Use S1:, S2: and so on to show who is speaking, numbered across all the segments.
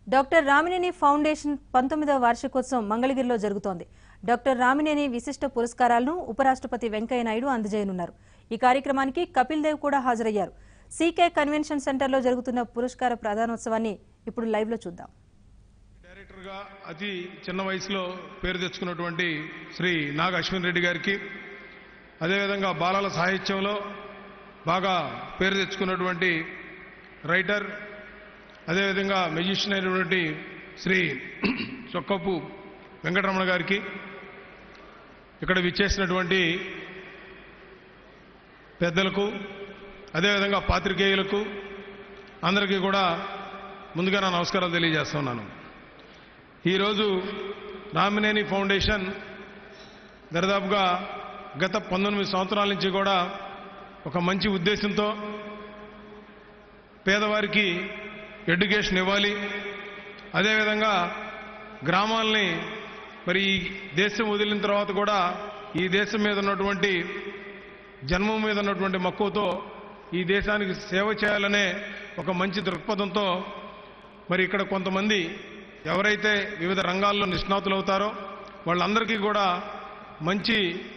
S1: doctor Ramineni foundation పంతొమ్మిదవ వార్షికోత్సవం మంగళగిరిలో జరుగుతోంది డాక్టర్ రామినేని విశిష్ట పురస్కారాలను ఉపరాష్ట్రపతి వెంకయ్య నాయుడు అందజేయనున్నారు ఈ కార్యక్రమానికి కపిల్ దేవ్ కూడా హాజరయ్యారు సీకే కన్వెన్షన్ సెంటర్లో జరుగుతున్న పురస్కార ప్రధానోత్సవాన్ని ఇప్పుడు లైవ్ లో చూద్దాం
S2: డైరెక్టర్గా అతి చిన్న వయసులో పేరు తెచ్చుకున్నటువంటి శ్రీ నాగ అశ్విన్ రెడ్డి గారికి అదేవిధంగా బాలల సాహిత్యంలో బాగా పేరు తెచ్చుకున్నటువంటి రైటర్ అదేవిధంగా మెజిషియన్ అయినటువంటి శ్రీ చొక్కపు వెంకటరమణ గారికి ఇక్కడ విచ్చేసినటువంటి పెద్దలకు అదేవిధంగా పాత్రికేయులకు అందరికీ కూడా ముందుగా నా నమస్కారాలు తెలియజేస్తున్నాను ఈరోజు రామినేని ఫౌండేషన్ దరిదాపుగా గత పంతొమ్మిది సంవత్సరాల నుంచి కూడా ఒక మంచి ఉద్దేశంతో పేదవారికి ఎడ్యుకేషన్ ఇవ్వాలి అదేవిధంగా గ్రామాల్ని మరి ఈ దేశం వదిలిన తర్వాత కూడా ఈ దేశం మీద ఉన్నటువంటి జన్మం మీద ఉన్నటువంటి మక్కువతో ఈ దేశానికి సేవ చేయాలనే ఒక మంచి దృక్పథంతో మరి ఇక్కడ కొంతమంది ఎవరైతే వివిధ రంగాల్లో నిష్ణాతులు అవుతారో వాళ్ళందరికీ కూడా మంచి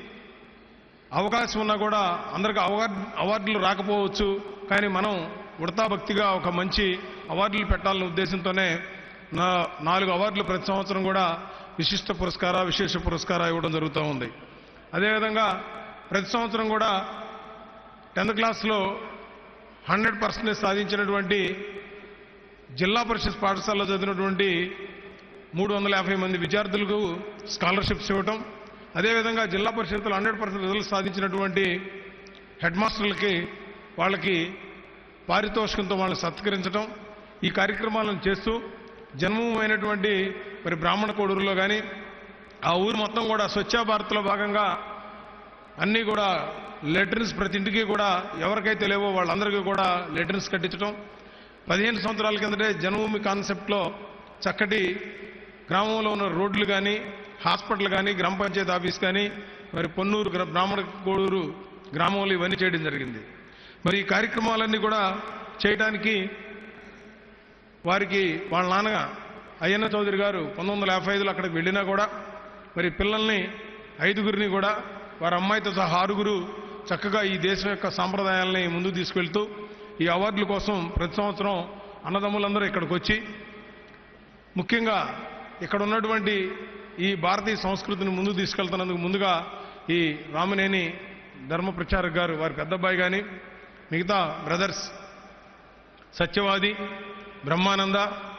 S2: అవకాశం ఉన్నా కూడా అందరికి అవార్డు అవార్డులు రాకపోవచ్చు కానీ మనం ఉడతా భక్తిగా ఒక మంచి అవార్డులు పెట్టాలనే ఉద్దేశంతోనే నా నాలుగు అవార్డులు ప్రతి సంవత్సరం కూడా విశిష్ట పురస్కార విశేష పురస్కార ఇవ్వడం జరుగుతూ ఉంది అదేవిధంగా ప్రతి సంవత్సరం కూడా టెన్త్ క్లాస్లో హండ్రెడ్ పర్సెంటేజ్ సాధించినటువంటి జిల్లా పరిషత్ పాఠశాలలో చదివినటువంటి మూడు వందల యాభై మంది విద్యార్థులకు స్కాలర్షిప్స్ ఇవ్వటం అదేవిధంగా జిల్లా పరిషత్తులో హండ్రెడ్ పర్సెంట్ రిజల్ట్స్ సాధించినటువంటి హెడ్ మాస్టర్లకి వాళ్ళకి పారితోషికంతో వాళ్ళని సత్కరించడం ఈ కార్యక్రమాలను చేస్తూ జన్మమైనటువంటి మరి బ్రాహ్మణ కోడూరులో కానీ ఆ ఊరు మొత్తం కూడా స్వచ్ఛ భారత్లో భాగంగా అన్నీ కూడా లెటర్స్ ప్రతి ఇంటికి కూడా ఎవరికైతే లేవో వాళ్ళందరికీ కూడా లెటర్స్ కట్టించడం పదిహేను సంవత్సరాల కిందటే జన్మభూమి కాన్సెప్ట్లో చక్కటి గ్రామంలో ఉన్న రోడ్లు కానీ హాస్పిటల్ కానీ గ్రామ పంచాయతీ ఆఫీస్ కానీ మరి పొన్నూరు గ్రా- బ్రాహ్మణ కోడూరు గ్రామంలో ఇవన్నీ చేయడం జరిగింది మరి ఈ కార్యక్రమాలన్నీ కూడా చేయడానికి వారికి వాళ్ళ నాన్న అయ్యన్న చౌదరి గారు పంతొమ్మిది వందల యాభై ఐదులో అక్కడికి వెళ్ళినా కూడా మరి పిల్లల్ని ఐదుగురిని కూడా వారి అమ్మాయితో సహా ఆరుగురు చక్కగా ఈ దేశం యొక్క సాంప్రదాయాల్ని ముందుకు తీసుకెళ్తూ ఈ అవార్డుల కోసం ప్రతి సంవత్సరం అన్నదమ్ములందరూ ఇక్కడికి వచ్చి ముఖ్యంగా ఇక్కడ ఉన్నటువంటి ఈ భారతీయ సంస్కృతిని ముందుకు తీసుకెళ్తున్నందుకు ముందుగా ఈ రామనేని ధర్మ ప్రచారక్ గారు వారి పెద్దబ్బాయి కానీ మిగతా బ్రదర్స్ సత్యవాది బ్రహ్మానంద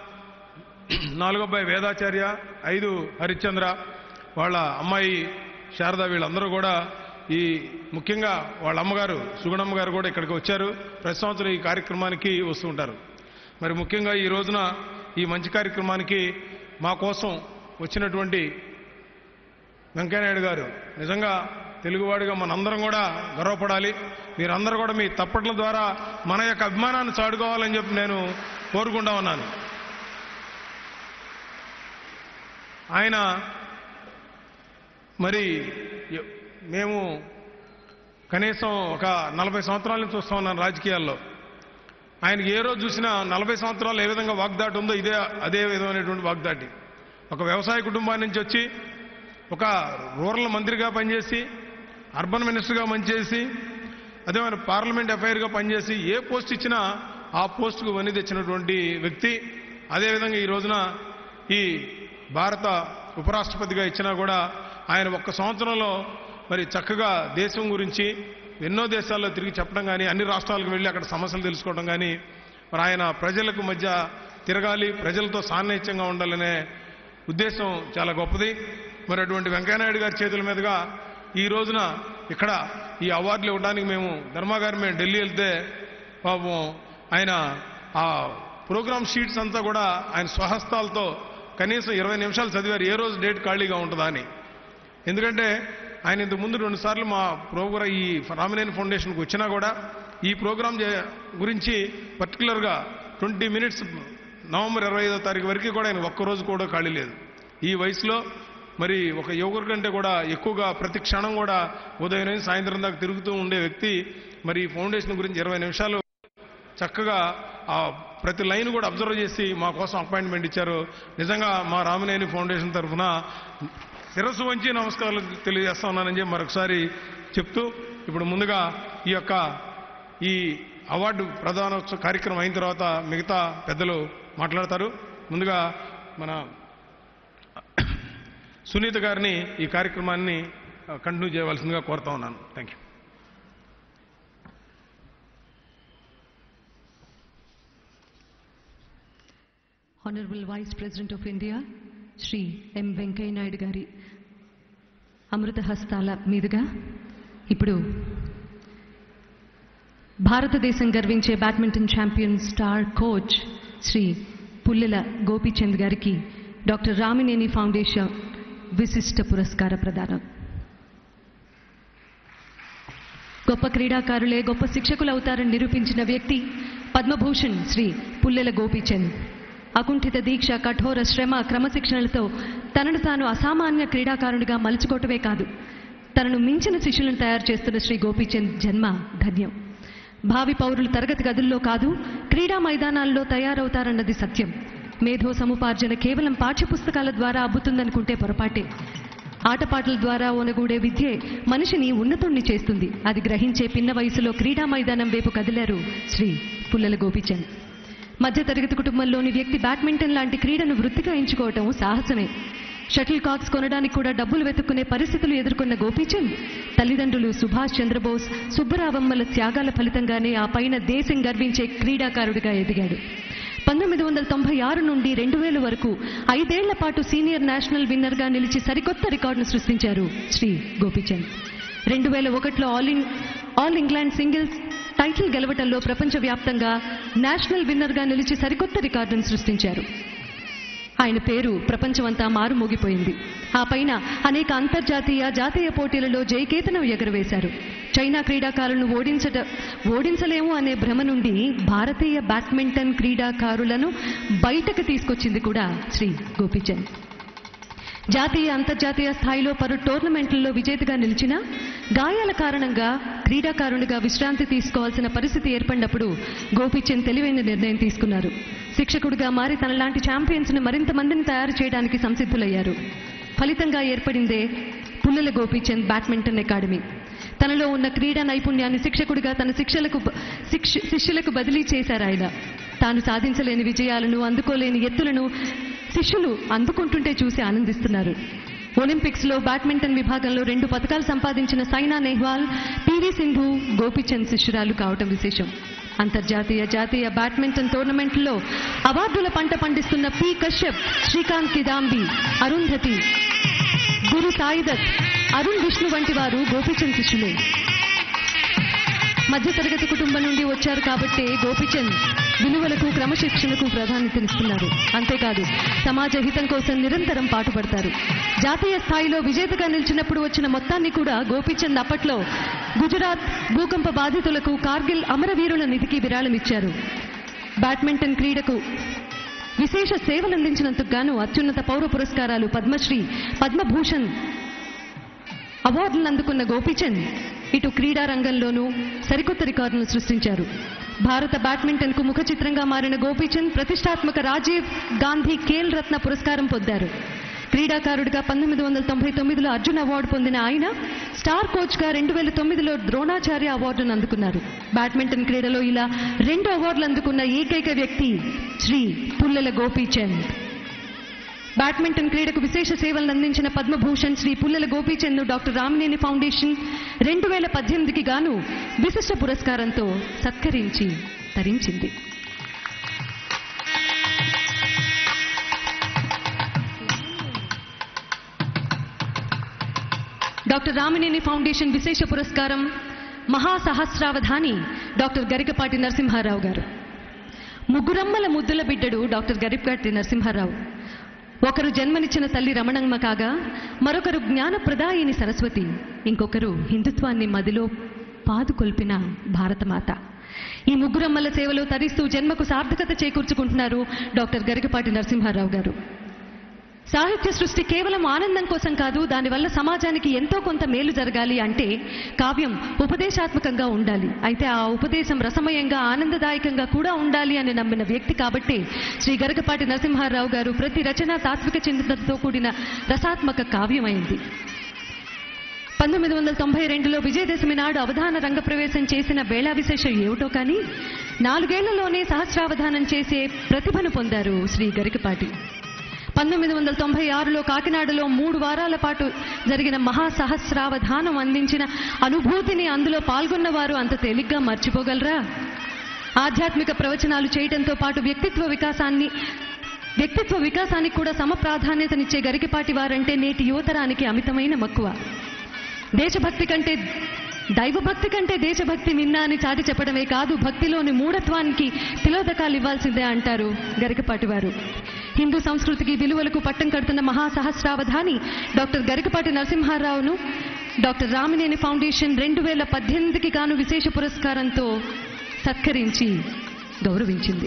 S2: నాలుగో అబ్బాయి వేదాచార్య ఐదు హరిశ్చంద్ర వాళ్ళ అమ్మాయి శారద వీళ్ళందరూ కూడా ఈ ముఖ్యంగా వాళ్ళ అమ్మగారు సుగుణమ్మ గారు కూడా ఇక్కడికి వచ్చారు ప్రతి సంవత్సరం ఈ కార్యక్రమానికి వస్తూ ఉంటారు మరి ముఖ్యంగా ఈ రోజున ఈ మంచి కార్యక్రమానికి మా కోసం వచ్చినటువంటి వెంకయ్యనాయుడు గారు నిజంగా తెలుగువాడిగా మనందరం కూడా గర్వపడాలి మీరందరూ కూడా మీ తప్పట్ల ద్వారా మన యొక్క అభిమానాన్ని చాటుకోవాలని చెప్పి నేను కోరుకుంటా ఉన్నాను ఆయన మరి ఎ- మేము కనీసం ఒక నలభై సంవత్సరాల నుంచి చూస్తా ఉన్నాను రాజకీయాల్లో ఆయనకి ఏ రోజు చూసినా నలభై సంవత్సరాలు ఏ విధంగా వాగ్దాటి ఉందో ఇదే అదే విధమైనటువంటి వాగ్దాటి ఒక వ్యవసాయ కుటుంబాన్ని నుంచి వచ్చి ఒక రూరల్ మంత్రిగా పనిచేసి అర్బన్ మినిస్టర్గా పనిచేసి అదే మన పార్లమెంట్ అఫైర్గా పనిచేసి ఏ పోస్ట్ ఇచ్చినా ఆ పోస్టుకు వని తెచ్చినటువంటి వ్యక్తి అదేవిధంగా ఈ రోజున ఈ భారత ఉపరాష్ట్రపతిగా ఇచ్చినా కూడా ఆయన ఒక్క సంవత్సరంలో మరి చక్కగా దేశం గురించి ఎన్నో దేశాల్లో తిరిగి చెప్పడం కానీ అన్ని రాష్ట్రాలకు వెళ్ళి అక్కడ సమస్యలు తెలుసుకోవడం కానీ మరి ఆయన ప్రజలకు మధ్య తిరగాలి ప్రజలతో సాన్నిహిత్యంగా ఉండాలనే ఉద్దేశం చాలా గొప్పది మరి అటువంటి వెంకయ్యనాయుడు గారి చేతుల మీదుగా ఈ రోజున ఇక్కడ ఈ అవార్డులు ఇవ్వడానికి మేము ధర్మాగారి మేము ఢిల్లీ వెళ్తే పాపం ఆయన ఆ ప్రోగ్రామ్ షీట్స్ అంతా కూడా ఆయన స్వహస్తాలతో కనీసం ఇరవై నిమిషాలు చదివారు ఏ రోజు డేట్ ఖాళీగా ఉంటుందా అని ఎందుకంటే ఆయన ఇంతకు ముందు రెండు సార్లు మా ప్రోగ్రాం ఈ రామినేని ఫౌండేషన్కి వచ్చినా కూడా ఈ ప్రోగ్రాం చే- గురించి పర్టికులర్గా ట్వంటీ మినిట్స్ నవంబర్ ఇరవై ఐదో తారీఖు వరకు కూడా ఆయన ఒక్కరోజు కూడా ఖాళీ లేదు ఈ వయసులో మరి ఒక యువకుడి కంటే కూడా ఎక్కువగా ప్రతి క్షణం కూడా ఉదయం నుంచి సాయంత్రం దాకా తిరుగుతూ ఉండే వ్యక్తి మరి ఈ ఫౌండేషన్ గురించి ఇరవై నిమిషాలు చక్కగా ఆ ప్రతి లైన్ కూడా అబ్జర్వ్ చేసి మా కోసం అపాయింట్మెంట్ ఇచ్చారు నిజంగా మా రామినేని ఫౌండేషన్ తరఫున శిరస్సు వంచి నమస్కారాలు తెలియజేస్తా ఉన్నానని చెప్పి మరొకసారి చెప్తూ ఇప్పుడు ముందుగా ఈ యొక్క ఈ అవార్డు ప్రధానోత్సవ కార్యక్రమం అయిన తర్వాత మిగతా పెద్దలు మాట్లాడతారు ముందుగా మన సునీత గారిని ఈ కార్యక్రమాన్ని కంటిన్యూ చేయవలసిందిగా కోరుతా ఉన్నాను thank you
S3: Honorable Vice President of India, Shri M Venkaiah Naidu గారి అమృత హస్తాల మీదుగా ఇప్పుడు భారతదేశం గర్వించే badminton champion star coach Shri Pullela Gopichand గారికి డాక్టర్ రామినేని ఫౌండేషన్ విశిష్ట పురస్కార ప్రదానం గొప్ప క్రీడాకారులే గొప్ప శిక్షకులు అవుతారని నిరూపించిన వ్యక్తి పద్మభూషణ్ శ్రీ పుల్లెల గోపీచంద్ అకుంఠిత దీక్ష కఠోర శ్రమ క్రమశిక్షణలతో తనను తాను అసామాన్య క్రీడాకారునిగా మలుచుకోవటమే కాదు తనను మించిన శిష్యులను తయారు చేస్తున్న శ్రీ గోపీచంద్ జన్మ ధన్యం భావి పౌరులు తరగతి గదుల్లో కాదు క్రీడా మైదానాల్లో తయారవుతారన్నది సత్యం మేధో సముపార్జన కేవలం పాఠ్యపుస్తకాల ద్వారా అబ్బుతుందనుకుంటే పొరపాటే ఆటపాటల ద్వారా ఒనగూడే విద్యే మనిషిని ఉన్నతుణ్ణి చేస్తుంది అది గ్రహించే పిన్న వయసులో క్రీడా మైదానం వైపు కదిలారు శ్రీ పుల్లల గోపిచంద్ మధ్యతరగతి కుటుంబంలోని వ్యక్తి బ్యాడ్మింటన్ లాంటి క్రీడను వృత్తిగా ఎంచుకోవటం సాహసమే షటిల్ కాక్స్ కొనడానికి కూడా డబ్బులు వెతుక్కునే పరిస్థితులు ఎదుర్కొన్న గోపీచంద్ తల్లిదండ్రులు సుభాష్ చంద్రబోస్ సుబ్బరావమ్మల త్యాగాల ఫలితంగానే ఆ పైన దేశం గర్వించే క్రీడాకారుడిగా ఎదిగాడు పంతొమ్మిది వందల తొంభై ఆరు నుండి రెండు వేల వరకు ఐదేళ్ల పాటు సీనియర్ నేషనల్ విన్నర్గా నిలిచి సరికొత్త రికార్డును సృష్టించారు శ్రీ గోపీచంద్ రెండు వేల ఒకటిలో all in all England singles title గెలవటంలో ప్రపంచవ్యాప్తంగా నేషనల్ విన్నర్గా నిలిచి సరికొత్త రికార్డును సృష్టించారు ఆయన పేరు ప్రపంచమంతా మారుమోగిపోయింది ఆ పైన అనేక అంతర్జాతీయ జాతీయ పోటీలలో జయకేతనం ఎగరవేశారు చైనా క్రీడాకారులను ఓడించట ఓడించలేము అనే భ్రమ నుండి భారతీయ బ్యాడ్మింటన్ క్రీడాకారులను బయటకు తీసుకొచ్చింది కూడా శ్రీ గోపీచంద్ జాతీయ అంతర్జాతీయ స్థాయిలో పలు టోర్నమెంట్లలో విజేతగా నిలిచిన గాయాల కారణంగా క్రీడాకారునిగా విశ్రాంతి తీసుకోవాల్సిన పరిస్థితి ఏర్పడినప్పుడు గోపీచంద్ తెలివైన నిర్ణయం తీసుకున్నారు శిక్షకుడిగా మారి తనలాంటి ఛాంపియన్స్ను మరింత మందిని తయారు చేయడానికి సంసిద్ధులయ్యారు ఫలితంగా ఏర్పడిందే పుల్లల గోపీచంద్ బ్యాడ్మింటన్ అకాడమీ తనలో ఉన్న క్రీడా నైపుణ్యాన్ని శిక్షకుడిగా తన శిక్షలకు బ- శిక్ష శిష్యులకు బదిలీ చేశారు ఆయన తాను సాధించలేని విజయాలను అందుకోలేని ఎత్తులను శిష్యులు అందుకుంటుంటే చూసి ఆనందిస్తున్నారు ఒలింపిక్స్ లో బ్యాడ్మింటన్ విభాగంలో రెండు పథకాలు సంపాదించిన సైనా నెహ్వాల్ పివి సింధు గోపిచంద్ శిష్యురాలు కావటం విశేషం అంతర్జాతీయ జాతీయ బ్యాడ్మింటన్ టోర్నమెంట్లో అవార్డుల పంట పండిస్తున్న పి కశ్యప్ శ్రీకాంత్ కిదాంబి అరుంధతి గురు సాయిదత్ అరుణ్ విష్ణు వంటి వారు గోపిచంద్ శిష్యులే మధ్యతరగతి కుటుంబం నుండి వచ్చారు కాబట్టే గోపిచంద్ విలువలకు క్రమశిక్షణకు ప్రాధాన్యతనిస్తున్నారు అంతేకాదు సమాజ హితం కోసం నిరంతరం పాటుపడతారు జాతీయ స్థాయిలో విజేతగా నిలిచినప్పుడు వచ్చిన మొత్తాన్ని కూడా గోపిచంద్ అప్పట్లో గుజరాత్ భూకంప బాధితులకు కార్గిల్ అమరవీరుల నిధికి విరాళమిచ్చారు బ్యాడ్మింటన్ క్రీడకు విశేష సేవలందించినందుకు గాను అత్యున్నత పౌర పురస్కారాలు పద్మశ్రీ పద్మభూషణ్ అవార్డులను అందుకున్న గోపీచంద్ ఇటు క్రీడా రంగంలోనూ సరికొత్త రికార్డులను సృష్టించారు భారత బ్యాడ్మింటన్ కు ముఖ చిత్రంగా మారిన గోపీచంద్ ప్రతిష్టాత్మక రాజీవ్ గాంధీ ఖేల్ రత్న పురస్కారం పొందారు క్రీడాకారుడిగా పంతొమ్మిది వందల తొంభై తొమ్మిదిలో అర్జున్ అవార్డు పొందిన ఆయన స్టార్ కోచ్గా రెండు వేల తొమ్మిదిలో ద్రోణాచార్య అవార్డును అందుకున్నారు బ్యాడ్మింటన్ క్రీడలో ఇలా రెండు అవార్డులు అందుకున్న ఏకైక వ్యక్తి శ్రీ పుల్లెల గోపీచంద్ బ్యాడ్మింటన్ క్రీడకు విశేష సేవలను అందించిన పద్మభూషణ్ శ్రీ పుల్లెల గోపీచంద్ డాక్టర్ రామినేని ఫౌండేషన్ రెండు వేల పద్దెనిమిదికి గాను విశిష్ట పురస్కారంతో సత్కరించి తరించింది డాక్టర్ రామినేని ఫౌండేషన్ విశేష పురస్కారం మహాసహస్రావధాని డాక్టర్ గరికపాటి నరసింహారావు గారు ముగ్గురమ్మల ముద్దుల బిడ్డడు డాక్టర్ గరికపాటి నరసింహారావు ఒకరు జన్మనిచ్చిన తల్లి రమణమ్మ కాగా మరొకరు జ్ఞానప్రదాయిని సరస్వతి ఇంకొకరు హిందుత్వాన్ని మదిలో పాదుకొల్పిన భారతమాత ఈ ముగ్గురమ్మల సేవలో తరిస్తూ జన్మకు సార్థకత చేకూర్చుకుంటున్నారు డాక్టర్ గరికపాటి నరసింహారావు గారు సాహిత్య సృష్టి కేవలం ఆనందం కోసం కాదు దానివల్ల సమాజానికి ఎంతో కొంత మేలు జరగాలి అంటే కావ్యం ఉపదేశాత్మకంగా ఉండాలి అయితే ఆ ఉపదేశం రసమయంగా ఆనందదాయకంగా కూడా ఉండాలి అని నమ్మిన వ్యక్తి కాబట్టి శ్రీ గరగపాటి నరసింహారావు గారు ప్రతి రచన తాత్విక చింతనతో కూడిన రసాత్మక కావ్యమైంది పంతొమ్మిది వందల తొంభై రెండులో విజయదశమి నాడు అవధాన రంగప్రవేశం చేసిన వేళా విశేషం ఏమిటో కానీ నాలుగేళ్లలోనే సహస్రావధానం చేసే ప్రతిభను పొందారు శ్రీ గరికపాటి పంతొమ్మిది వందల తొంభై ఆరులో కాకినాడలో మూడు వారాల పాటు జరిగిన మహాసహస్రావధానం అందించిన అనుభూతిని అందులో పాల్గొన్న వారు అంత తేలిగ్గా మర్చిపోగలరా ఆధ్యాత్మిక ప్రవచనాలు చేయడంతో పాటు వ్యక్తిత్వ వికాసాన్ని వ్యక్తిత్వ వికాసానికి కూడా సమ ప్రాధాన్యతనిచ్చే గరికపాటి వారంటే నేటి యువతరానికి అమితమైన మక్కువ దేశభక్తి కంటే దైవభక్తి కంటే దేశభక్తి మిన్న అని చాటి చెప్పడమే కాదు భక్తిలోని మూఢత్వానికి తిలోదకాలు ఇవ్వాల్సిందే అంటారు గరికపాటి వారు హిందూ సంస్కృతికి విలువలకు పట్టం కడుతున్న మహాసహస్రావధాని డాక్టర్ గరికపాటి నరసింహారావును డాక్టర్ రామినేని ఫౌండేషన్ రెండు వేల పద్దెనిమిదికి గాను విశేష పురస్కారంతో సత్కరించి గౌరవించింది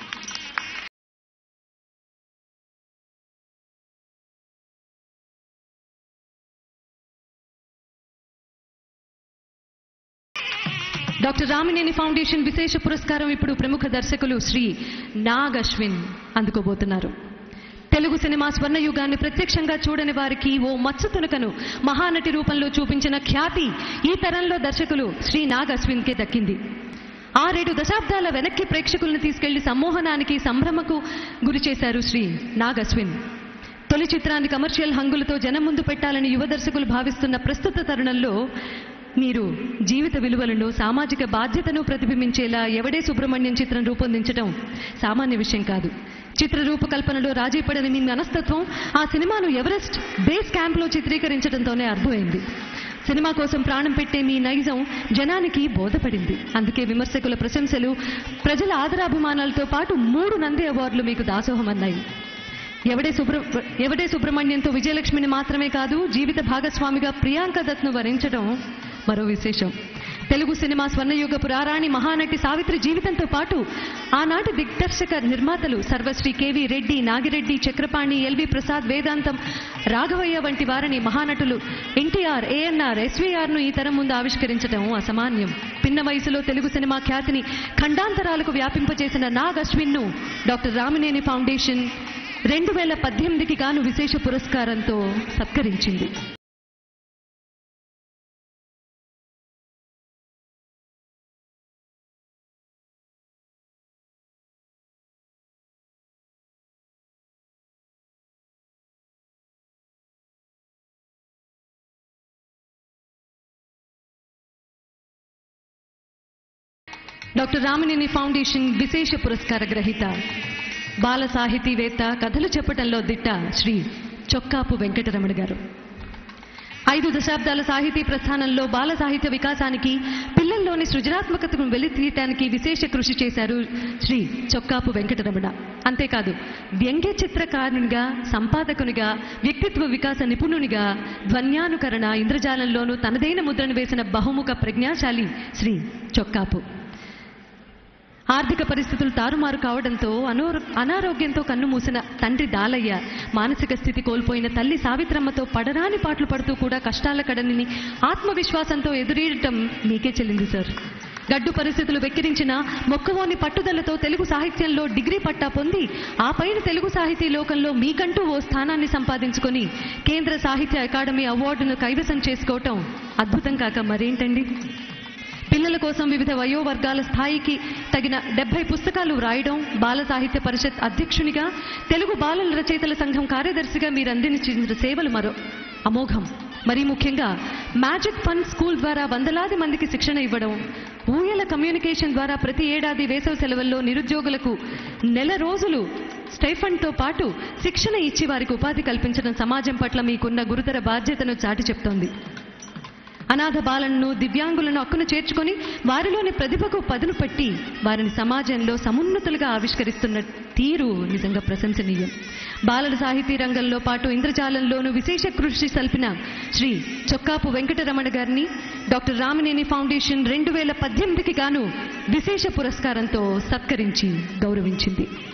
S3: డాక్టర్ రామినేని ఫౌండేషన్ విశేష పురస్కారం ఇప్పుడు ప్రముఖ దర్శకులు శ్రీ నాగ్ అశ్విన్ అందుకోబోతున్నారు తెలుగు సినిమా స్వర్ణయుగాన్ని ప్రత్యక్షంగా చూడని వారికి ఓ మత్స్య తునకను మహానటి రూపంలో చూపించిన ఖ్యాతి ఈ తరంలో దర్శకులు శ్రీ నాగ్ అశ్విన్కే దక్కింది ఆరేడు దశాబ్దాల వెనక్కి ప్రేక్షకులను తీసుకెళ్లి సమ్మోహనానికి సంభ్రమకు గురి చేశారు శ్రీ నాగ్ అశ్విన్ తొలి చిత్రాన్ని కమర్షియల్ హంగులతో జనం ముందు పెట్టాలని యువ దర్శకులు భావిస్తున్న ప్రస్తుత తరుణంలో మీరు జీవిత విలువలను సామాజిక బాధ్యతను ప్రతిబింబించేలా ఎవడే సుబ్రహ్మణ్యం చిత్రం రూపొందించడం సామాన్య విషయం కాదు చిత్ర రూపకల్పనలో రాజీ పడని మీ మనస్తత్వం ఆ సినిమాను ఎవరెస్ట్ బేస్ క్యాంప్లో చిత్రీకరించడంతోనే అర్థమైంది సినిమా కోసం ప్రాణం పెట్టే మీ నైజం జనానికి బోధపడింది అందుకే విమర్శకుల ప్రశంసలు ప్రజల ఆదరాభిమానాలతో పాటు మూడు నంది అవార్డులు మీకు దాసోహమన్నాయి ఎవడే సుబ్ర ఎవడే సుబ్రహ్మణ్యంతో విజయలక్ష్మిని మాత్రమే కాదు జీవిత భాగస్వామిగా ప్రియాంక దత్ను వరించడం మరో విశేషం తెలుగు సినిమా స్వర్ణయుగ పురారాణి మహానటి సావిత్రి జీవితంతో పాటు ఆనాటి దిగ్దర్శక నిర్మాతలు సర్వశ్రీ కేవి రెడ్డి నాగిరెడ్డి చక్రపాణి ఎల్వి ప్రసాద్ వేదాంతం రాఘవయ్య వంటి వారిని మహానటులు ఎన్టీఆర్ ఏఎన్ఆర్ ఎస్వీఆర్ ను ఈ తరం ముందు ఆవిష్కరించడం అసామాన్యం పిన్న వయసులో తెలుగు సినిమా ఖ్యాతిని ఖండాంతరాలకు వ్యాపింపచేసిన నాగ్ అశ్విన్ ను డాక్టర్ రామినేని ఫౌండేషన్ రెండు వేల పద్దెనిమిదికి గాను విశేష పురస్కారంతో సత్కరించింది డాక్టర్ రామినేని ఫౌండేషన్ విశేష పురస్కార గ్రహీత బాల సాహితీవేత్త కథలు చెప్పటంలో దిట్ట శ్రీ చొక్కాపు వెంకటరమణ గారు ఐదు దశాబ్దాల సాహితీ ప్రస్థానంలో బాల సాహిత్య వికాసానికి పిల్లల్లోని సృజనాత్మకతను వెలితీయటానికి విశేష కృషి చేశారు శ్రీ చొక్కాపు వెంకటరమణ అంతేకాదు వ్యంగ్య చిత్రకారునిగా సంపాదకునిగా వ్యక్తిత్వ వికాస నిపుణునిగా ధ్వన్యానుకరణ ఇంద్రజాలంలోనూ తనదైన ముద్రను వేసిన బహుముఖ ప్రజ్ఞాశాలి శ్రీ చొక్కాపు ఆర్థిక పరిస్థితులు తారుమారు కావడంతో అనోర అనారోగ్యంతో కన్నుమూసిన తండ్రి దాలయ్య మానసిక స్థితి కోల్పోయిన తల్లి సావిత్రమ్మతో పడరాని పాటలు పడుతూ కూడా కష్టాల కడనిని ఆత్మవిశ్వాసంతో ఎదురీయటం మీకే చెల్లింది సార్ గడ్డు పరిస్థితులు వెక్కిరించిన మొక్కవోని పట్టుదలతో తెలుగు సాహిత్యంలో డిగ్రీ పట్టా పొంది ఆ పైన తెలుగు సాహితీ లోకంలో మీకంటూ ఓ స్థానాన్ని సంపాదించుకొని కేంద్ర సాహిత్య అకాడమీ అవార్డును కైవసం చేసుకోవటం అద్భుతం కాక మరేంటండి పిల్లల కోసం వివిధ వయోవర్గాల స్థాయికి తగిన డెబ్బై పుస్తకాలు వ్రాయడం బాల సాహిత్య పరిషత్ అధ్యక్షునిగా తెలుగు బాలల రచయితల సంఘం కార్యదర్శిగా మీరు అందించిన సేవలు మరో అమోఘం మరీ ముఖ్యంగా మ్యాజిక్ ఫన్ స్కూల్ ద్వారా వందలాది మందికి శిక్షణ ఇవ్వడం ఊయల కమ్యూనికేషన్ ద్వారా ప్రతి ఏడాది వేసవి సెలవుల్లో నిరుద్యోగులకు నెల రోజులు స్టైఫండ్తో పాటు శిక్షణ ఇచ్చి వారికి ఉపాధి కల్పించడం సమాజం పట్ల మీకున్న గురుతర బాధ్యతను చాటి చెప్తోంది అనాథ బాలలను దివ్యాంగులను అక్కును చేర్చుకొని వారిలోని ప్రతిభకు పదును పెట్టి వారిని సమాజంలో సమున్నతులుగా ఆవిష్కరిస్తున్న తీరు నిజంగా ప్రశంసనీయం బాలల సాహితీ రంగంలో పాటు ఇంద్రజాలంలోనూ విశేష కృషి సల్పిన శ్రీ చొక్కాపు వెంకటరమణ గారిని డాక్టర్ రామినేని ఫౌండేషన్ రెండు వేల పద్దెనిమిదికి గాను విశేష పురస్కారంతో సత్కరించి గౌరవించింది